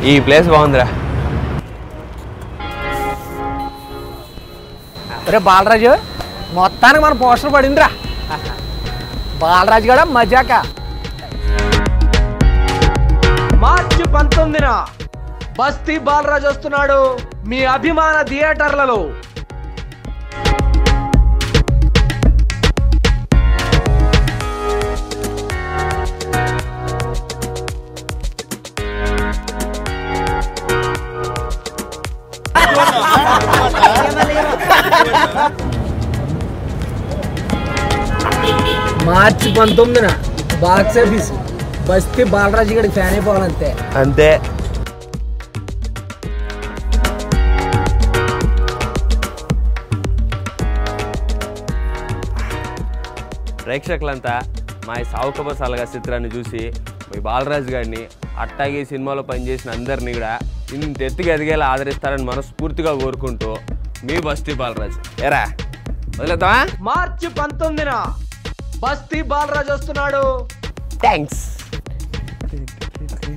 ఈ ప్లేస్ బాగుందిరా రే బాలరాజు మొత్తానికి మన పోస్టర్ పడిందిరా బాలరాజు కూడా మజాక మార్చి పంతొమ్మిదిన బస్తీ బాలరాజు వస్తున్నాడు మీ అభిమాన థియేటర్లలో మార్చి పంతొమ్మిదిన బాక్స్ ఆఫీస్ బస్తీ బాలరాజు గడి ఫ్యాన్ అయిపోవాలంతే అంతే ప్రేక్షకులంతా మా ఈ సావుకబ సలగా చిత్రాన్ని చూసి మీ బాలరాజు గారిని అట్టాగే ఈ సినిమాలో పనిచేసిన అందరినీ కూడా ఇంత ఎత్తుగా ఎదిగేలా ఆదరిస్తారని మనస్ఫూర్తిగా కోరుకుంటూ మీ బస్తీ బాలరాజు ఎరా వదిలేద్దామా మార్చి పంతొమ్మిదిన బస్తీ బాలరాజు వస్తున్నాడు థ్యాంక్స్